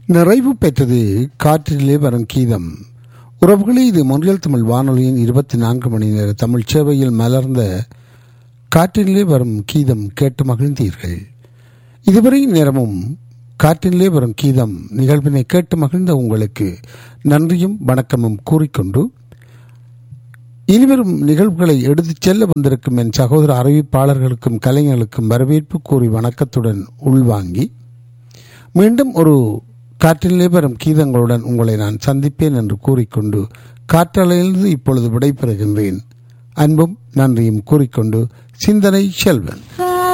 நிறைவு பெற்றது காற்றிலே வரும் கீதம் உறவுகளே இது மொழியல் தமிழ் வானொலியின் இருபத்தி நான்கு மணி நேர தமிழ் சேவையில் மலர்ந்த காற்றிலே வரும் கீதம் கேட்டு மகிழ்ந்தீர்கள் இதுவரை நேரமும் காற்றிலே வரும் கீதம் நிகழ்வினை கேட்டு மகிழ்ந்த உங்களுக்கு நன்றியும் வணக்கமும் கூறிக்கொண்டு இனிவரும் நிகழ்வுகளை எடுத்துச் செல்ல வந்திருக்கும் என் சகோதர அறிவிப்பாளர்களுக்கும் கலைஞர்களுக்கும் வரவேற்பு கூறி வணக்கத்துடன் உள்வாங்கி மீண்டும் ஒரு காற்றிலே வரும் கீதங்களுடன் உங்களை நான் சந்திப்பேன் என்று கூறிக்கொண்டு காற்றலையிலிருந்து இப்பொழுது விடைபெறுகின்றேன் அன்பும் நன்றியும் கூறிக்கொண்டு சிந்தனை செல்வன்